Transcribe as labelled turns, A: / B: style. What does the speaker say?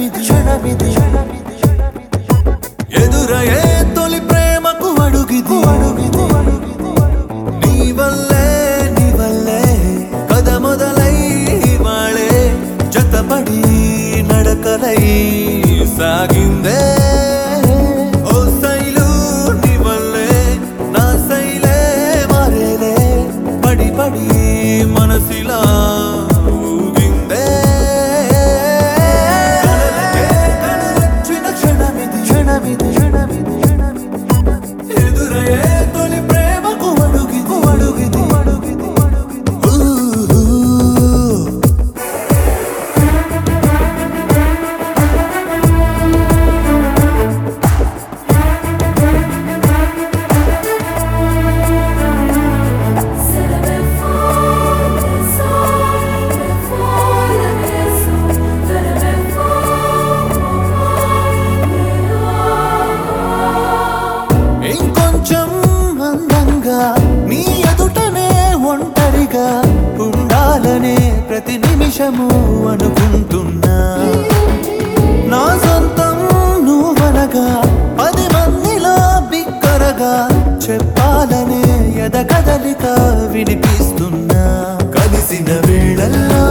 A: క్షణమిది క్షణమిది ఎదురయే తొలి ప్రేమకు అడుగిది అడుగిది నీ వల్లే నీ వల్లే కథ మొదలై వాళే జతపడి నడకలై సాగిందే ఓ శైలు నీ వల్లే నా శైలే మారేలే పడి పడి మనసిలా ఊగిందే కలలకే కలలొచ్చిన క్షణమిది క్షణమిది క్షణమిది క్షణమిది ఎదురయ్యే తొలి ప్రేమకు అడుగిది అడుగిది అడుగిది ఊహూ. ఇంకొంచెం అందంగా నీ ఎదుటనే ఒంటరిగా ఉండాలనే ప్రతి నిమిషము అనుకుంటున్నా నా సొంతం నువ్వనగా పది మందిలో బిక్కరగా చెప్పాలనే ఎదగదలిక వినిపిస్తున్నా కలిసిన వేళల్లో